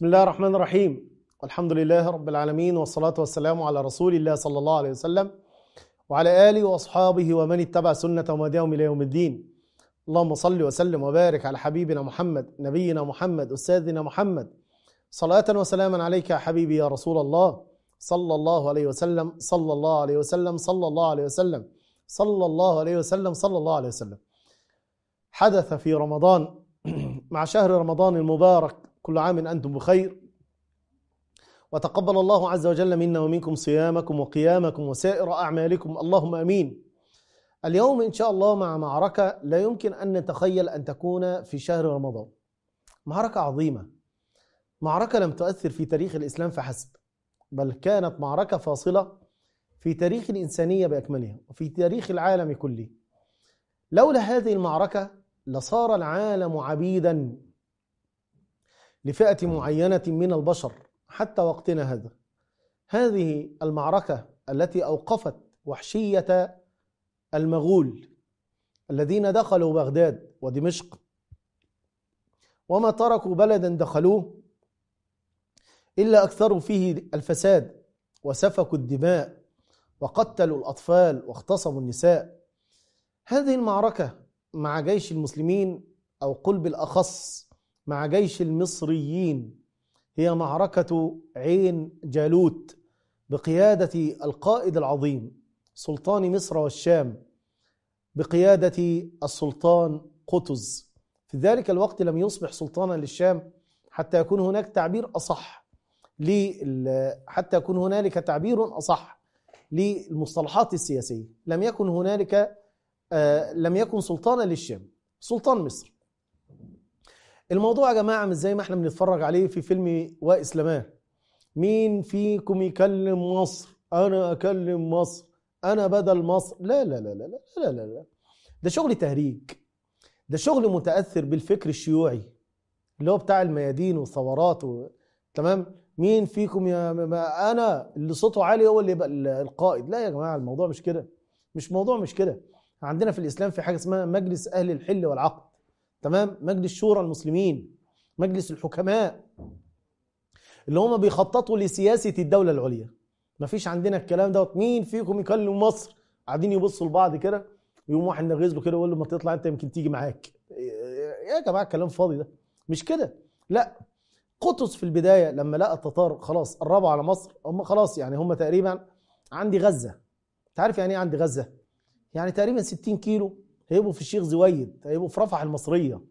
بسم الله الرحمن الرحيم والحمد لله رب العالمين والصلاة والسلام على رسول الله صلى الله عليه وسلم وعلى آله وأصحابه ومن اتبع سنة ومديهم إلى يوم الدين اللهم صل وسلم وبارك على حبيبنا محمد نبينا محمد أستاذنا محمد صلاة وسلاما عليك يا حبيبي يا رسول الله صلى الله عليه وسلم صلى الله عليه وسلم صلى الله عليه وسلم صلى الله عليه وسلم صلى الله عليه وسلم حدث في رمضان مع شهر رمضان المبارك كل عام أنتم بخير وتقبل الله عز وجل منا ومنكم صيامكم وقيامكم وسائر أعمالكم اللهم أمين اليوم إن شاء الله مع معركة لا يمكن أن نتخيل أن تكون في شهر رمضان معركة عظيمة معركة لم تؤثر في تاريخ الإسلام فحسب بل كانت معركة فاصلة في تاريخ الإنسانية بأكملها وفي تاريخ العالم كله لولا هذه المعركة لصار العالم عبيدا لفئة معينة من البشر حتى وقتنا هذا هذه المعركة التي أوقفت وحشية المغول الذين دخلوا بغداد ودمشق وما تركوا بلدا دخلوه إلا أكثروا فيه الفساد وسفكوا الدماء وقتلوا الأطفال واغتصبوا النساء هذه المعركة مع جيش المسلمين أو قل بالأخص مع جيش المصريين هي معركة عين جالوت بقيادة القائد العظيم سلطان مصر والشام بقيادة السلطان قطز في ذلك الوقت لم يصبح سلطانا للشام حتى يكون هناك تعبير أصح حتى يكون هنالك تعبير أصح للمصطلحات السياسية لم يكن هنالك آه لم يكن سلطانا للشام سلطان مصر الموضوع يا جماعة مش زي ما احنا بنتفرج عليه في فيلم وإسلاماه مين فيكم يكلم مصر أنا أكلم مصر أنا بدل مصر لا لا لا لا لا لا لا, لا. ده شغل تهريج ده شغل متأثر بالفكر الشيوعي اللي هو بتاع الميادين والثورات و... تمام مين فيكم يا ما انا اللي صوته عالي هو اللي يبقى القائد لا يا جماعه الموضوع مش كده مش موضوع مش كده عندنا في الاسلام في حاجه اسمها مجلس اهل الحل والعقد تمام مجلس شورى المسلمين مجلس الحكماء اللي هم بيخططوا لسياسه الدوله العليا مفيش عندنا الكلام دوت مين فيكم يكلم مصر قاعدين يبصوا لبعض كده يقوم واحد نغيظ له كده ويقول له ما تطلع انت يمكن تيجي معاك يا جماعه الكلام فاضي ده مش كده لا قطز في البدايه لما لقى التتار خلاص قربوا على مصر هم خلاص يعني هم تقريبا عندي غزه انت عارف يعني ايه عندي غزه يعني تقريبا 60 كيلو هيبقوا في الشيخ زويد هيبقوا في رفح المصريه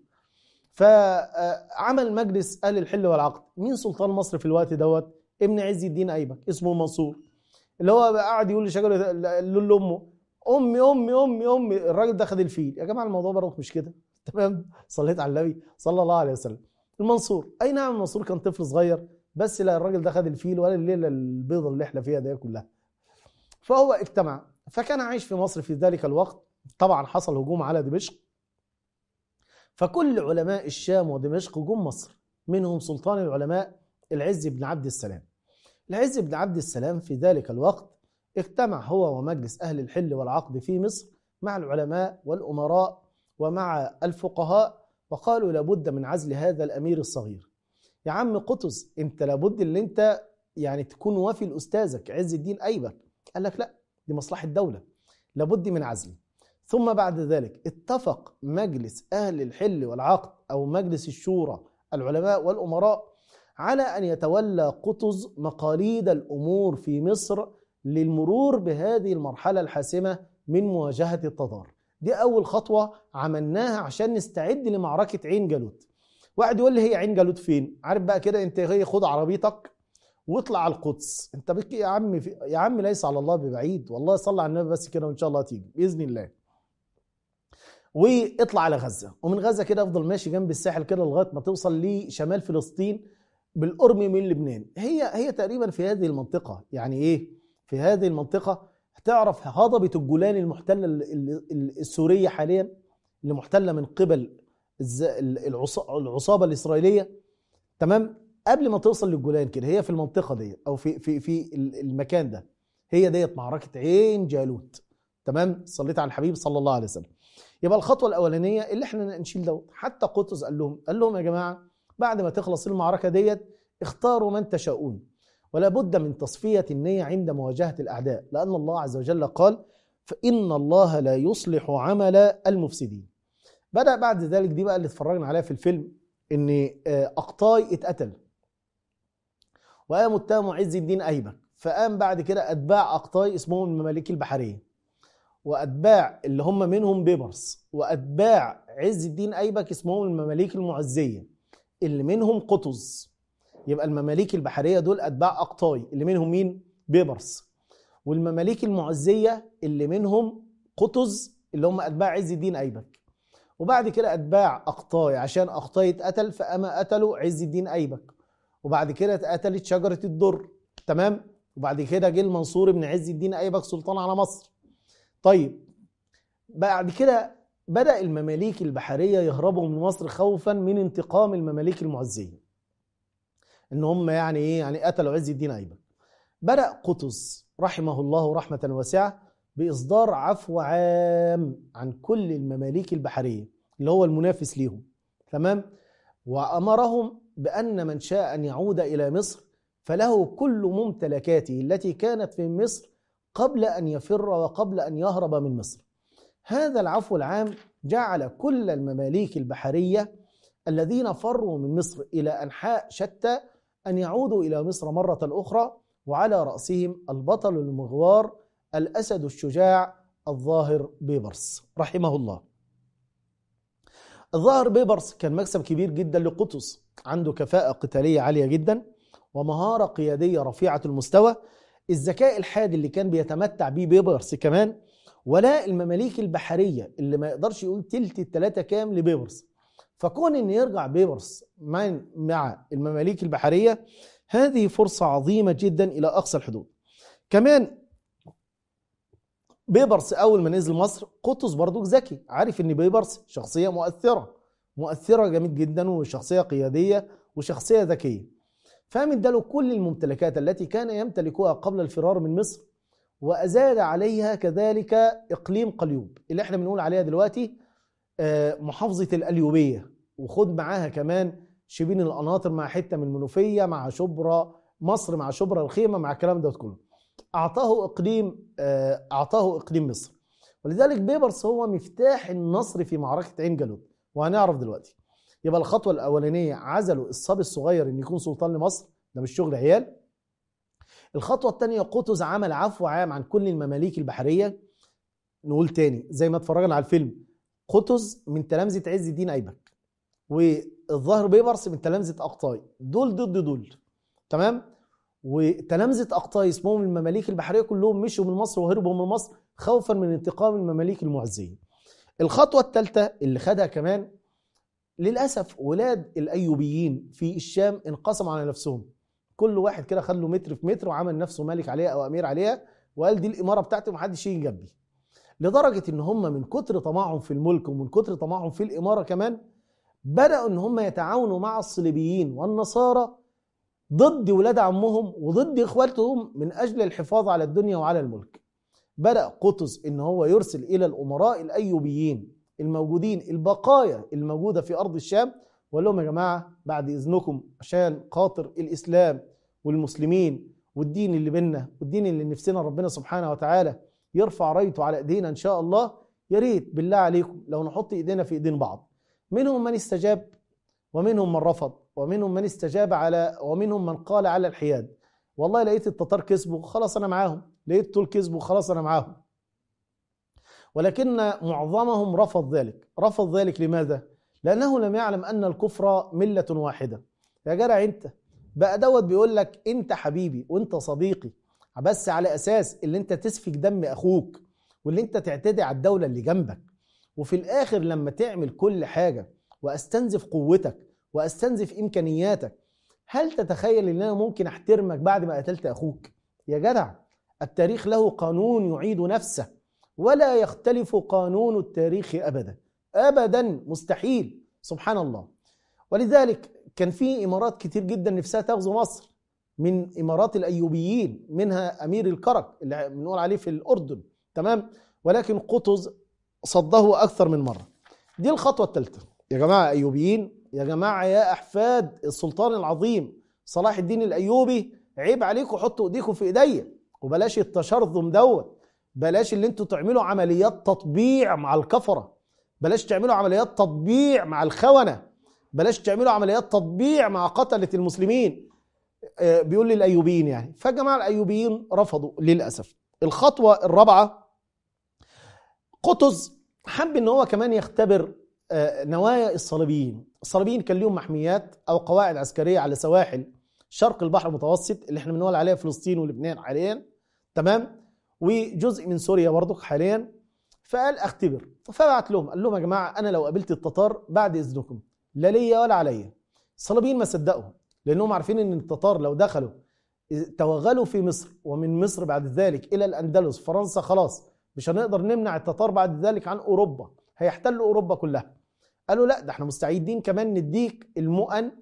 فعمل مجلس اهل الحل والعقد مين سلطان مصر في الوقت دوت ابن عز الدين ايبك اسمه منصور اللي هو قاعد يقول لشجره لامه امي امي امي امي الراجل ده خد الفيل يا جماعه الموضوع برضه مش كده تمام صليت على النبي صلى الله عليه وسلم المنصور اي نعم المنصور كان طفل صغير بس لا الراجل ده خد الفيل ولا الليله البيضه اللي احنا فيها دي كلها فهو اجتمع فكان عايش في مصر في ذلك الوقت طبعا حصل هجوم على دمشق فكل علماء الشام ودمشق جم مصر منهم سلطان العلماء العز بن عبد السلام العز بن عبد السلام في ذلك الوقت اجتمع هو ومجلس أهل الحل والعقد في مصر مع العلماء والأمراء ومع الفقهاء وقالوا لابد من عزل هذا الأمير الصغير يا عم قطز انت لابد ان انت يعني تكون وافي لأستاذك عز الدين أيبك قال لك لا دي مصلحة الدولة لابد من عزله ثم بعد ذلك اتفق مجلس أهل الحل والعقد أو مجلس الشورى العلماء والأمراء على أن يتولى قطز مقاليد الأمور في مصر للمرور بهذه المرحلة الحاسمة من مواجهة التتار دي أول خطوة عملناها عشان نستعد لمعركة عين جالوت واحد يقول لي هي عين جالوت فين عارف بقى كده انت هي خد عربيتك واطلع على القدس انت بك يا عم في... يا عم ليس على الله ببعيد والله صلى على النبي بس كده وان شاء الله هتيجي باذن الله واطلع على غزه ومن غزه كده افضل ماشي جنب الساحل كده لغايه ما توصل لشمال فلسطين بالقرب من لبنان هي هي تقريبا في هذه المنطقه يعني ايه في هذه المنطقه هتعرف هضبه الجولان المحتله السوريه حاليا اللي محتله من قبل العصابه الاسرائيليه تمام قبل ما توصل للجولان كده هي في المنطقه دي او في في في المكان ده هي ديت معركه عين جالوت تمام صليت على الحبيب صلى الله عليه وسلم يبقى الخطوه الاولانيه اللي احنا نشيل دوت حتى قطز قال لهم قال لهم يا جماعه بعد ما تخلص المعركه ديت اختاروا من تشاءون ولا بد من تصفية النية عند مواجهة الأعداء لأن الله عز وجل قال فإن الله لا يصلح عمل المفسدين بدأ بعد ذلك دي بقى اللي اتفرجنا عليها في الفيلم ان اقطاي اتقتل وقام اتهم عز الدين ايبك فقام بعد كده اتباع اقطاي اسمهم المماليك البحريه واتباع اللي هم منهم بيبرس واتباع عز الدين ايبك اسمهم المماليك المعزيه اللي منهم قطز يبقى المماليك البحريه دول اتباع اقطاي اللي منهم مين بيبرس والمماليك المعزيه اللي منهم قطز اللي هم اتباع عز الدين ايبك وبعد كده اتباع اقطاي عشان اقطاي اتقتل فاما قتلوا عز الدين ايبك وبعد كده اتقتلت شجره الدر تمام وبعد كده جه المنصور بن عز الدين ايبك سلطان على مصر طيب بعد كده بدا المماليك البحريه يهربوا من مصر خوفا من انتقام المماليك المعزيه ان هم يعني ايه يعني قتلوا عز الدين ايبك بدا قطز رحمه الله رحمه واسعه باصدار عفو عام عن كل المماليك البحريه اللي هو المنافس ليهم تمام وامرهم بان من شاء ان يعود الى مصر فله كل ممتلكاته التي كانت في مصر قبل ان يفر وقبل ان يهرب من مصر هذا العفو العام جعل كل المماليك البحريه الذين فروا من مصر الى انحاء شتى ان يعودوا الى مصر مره اخرى وعلى راسهم البطل المغوار الاسد الشجاع الظاهر بيبرس رحمه الله الظاهر بيبرس كان مكسب كبير جدا لقطز عنده كفاءة قتالية عالية جدا ومهارة قيادية رفيعة المستوى الذكاء الحاد اللي كان بيتمتع بيه بيبرس كمان ولا المماليك البحرية اللي ما يقدرش يقول تلت التلاتة كام لبيبرس فكون ان يرجع بيبرس مع المماليك البحرية هذه فرصة عظيمة جدا إلى أقصى الحدود كمان بيبرس اول ما نزل مصر قطز برضو ذكي عارف ان بيبرس شخصيه مؤثره مؤثره جامد جدا وشخصيه قياديه وشخصيه ذكيه فقام اداله كل الممتلكات التي كان يمتلكها قبل الفرار من مصر وازاد عليها كذلك اقليم قليوب اللي احنا بنقول عليها دلوقتي محافظه الاليوبيه وخد معاها كمان شبين القناطر مع حته من المنوفيه مع شبرا مصر مع شبرا الخيمه مع الكلام ده كله اعطاه اقليم اعطاه اقليم مصر ولذلك بيبرس هو مفتاح النصر في معركه عين جالوت وهنعرف دلوقتي يبقى الخطوه الاولانيه عزلوا الصبي الصغير ان يكون سلطان لمصر ده مش شغل عيال الخطوه الثانيه قطز عمل عفو عام عن كل المماليك البحريه نقول تاني زي ما اتفرجنا على الفيلم قطز من تلامذه عز الدين ايبك والظاهر بيبرس من تلامذه اقطاي دول ضد دول تمام وتلامذة أقطاي اسمهم المماليك البحرية كلهم مشوا من مصر وهربوا من مصر خوفا من انتقام المماليك المعزية الخطوة الثالثة اللي خدها كمان للأسف ولاد الأيوبيين في الشام انقسموا على نفسهم كل واحد كده خد له متر في متر وعمل نفسه ملك عليها أو أمير عليها وقال دي الإمارة بتاعتي ومحدش يجي جنبي لدرجة إن هم من كتر طمعهم في الملك ومن كتر طمعهم في الإمارة كمان بدأوا إن هم يتعاونوا مع الصليبيين والنصارى ضد ولاد عمهم وضد اخواتهم من اجل الحفاظ على الدنيا وعلى الملك بدا قطز ان هو يرسل الى الامراء الايوبيين الموجودين البقايا الموجوده في ارض الشام وقال لهم يا جماعه بعد اذنكم عشان خاطر الاسلام والمسلمين والدين اللي بينا والدين اللي نفسنا ربنا سبحانه وتعالى يرفع رايته على ايدينا ان شاء الله يا ريت بالله عليكم لو نحط ايدينا في ايدين بعض منهم من استجاب ومنهم من رفض ومنهم من استجاب على ومنهم من قال على الحياد والله لقيت التتار كسبوا خلاص انا معاهم لقيت طول كسبوا خلاص انا معاهم ولكن معظمهم رفض ذلك رفض ذلك لماذا لانه لم يعلم ان الكفر مله واحده يا جدع انت بقى دوت بيقول لك انت حبيبي وانت صديقي بس على اساس اللي انت تسفك دم اخوك واللي انت تعتدي على الدوله اللي جنبك وفي الاخر لما تعمل كل حاجه واستنزف قوتك واستنزف امكانياتك هل تتخيل ان انا ممكن احترمك بعد ما قتلت اخوك يا جدع التاريخ له قانون يعيد نفسه ولا يختلف قانون التاريخ ابدا ابدا مستحيل سبحان الله ولذلك كان في امارات كتير جدا نفسها تغزو مصر من امارات الايوبيين منها امير الكرك اللي بنقول عليه في الاردن تمام ولكن قطز صده اكثر من مره دي الخطوه الثالثه يا جماعه ايوبيين يا جماعه يا احفاد السلطان العظيم صلاح الدين الايوبي عيب عليكم حطوا ايديكم في ايديا وبلاش التشرذم دوت بلاش اللي انتوا تعملوا عمليات تطبيع مع الكفره بلاش تعملوا عمليات تطبيع مع الخونه بلاش تعملوا عمليات تطبيع مع قتله المسلمين آه، بيقول لي الايوبيين يعني فجماعه الايوبيين رفضوا للاسف الخطوه الرابعه قطز حب ان هو كمان يختبر آه، نوايا الصليبيين الصليبيين كان لهم محميات او قواعد عسكريه على سواحل شرق البحر المتوسط اللي احنا بنقول عليها فلسطين ولبنان حاليا تمام وجزء من سوريا برضه حاليا فقال اختبر فبعت لهم قال لهم يا جماعه انا لو قابلت التتار بعد اذنكم لا ليا ولا عليا الصليبيين ما صدقوا لانهم عارفين ان التتار لو دخلوا توغلوا في مصر ومن مصر بعد ذلك الى الاندلس فرنسا خلاص مش هنقدر نمنع التتار بعد ذلك عن اوروبا هيحتلوا اوروبا كلها قالوا لا ده احنا مستعدين كمان نديك المؤن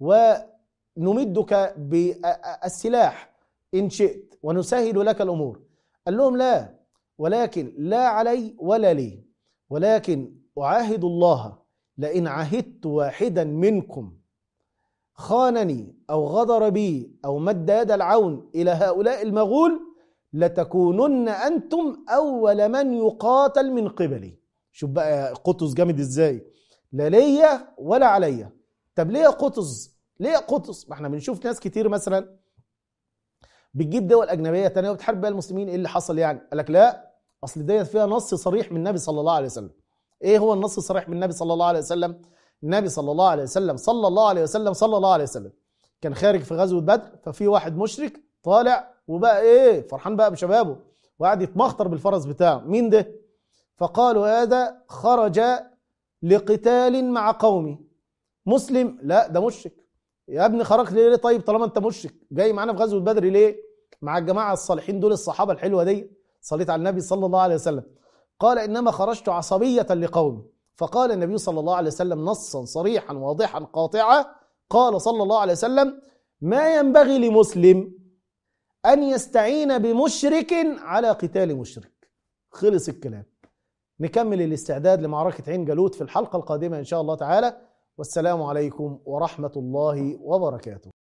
ونمدك بالسلاح ان شئت ونسهل لك الامور قال لهم لا ولكن لا علي ولا لي ولكن اعاهد الله لئن عهدت واحدا منكم خانني او غدر بي او مد يد العون الى هؤلاء المغول لتكونن انتم اول من يقاتل من قبلي شوف بقى قطز جامد ازاي لا ليا ولا عليا طب ليه قطز ليه قطز ما احنا بنشوف ناس كتير مثلا بتجيب دول اجنبيه تانية وبتحارب بيها المسلمين ايه اللي حصل يعني قال لك لا اصل ديت فيها نص صريح من النبي صلى الله عليه وسلم ايه هو النص الصريح من النبي صلى الله عليه وسلم النبي صلى الله عليه وسلم صلى الله عليه وسلم صلى الله عليه وسلم كان خارج في غزوه بدر ففي واحد مشرك طالع وبقى ايه فرحان بقى بشبابه وقعد يتمخطر بالفرس بتاعه مين ده فقالوا هذا خرج لقتال مع قومي مسلم لا ده مشرك يا ابني خرجت ليه طيب طالما انت مشرك جاي معانا في غزوه بدر ليه مع الجماعه الصالحين دول الصحابه الحلوه دي صليت على النبي صلى الله عليه وسلم قال انما خرجت عصبيه لقومي فقال النبي صلى الله عليه وسلم نصا صريحا واضحا قاطعا قال صلى الله عليه وسلم ما ينبغي لمسلم ان يستعين بمشرك على قتال مشرك خلص الكلام نكمل الاستعداد لمعركه عين جالوت في الحلقه القادمه ان شاء الله تعالى والسلام عليكم ورحمه الله وبركاته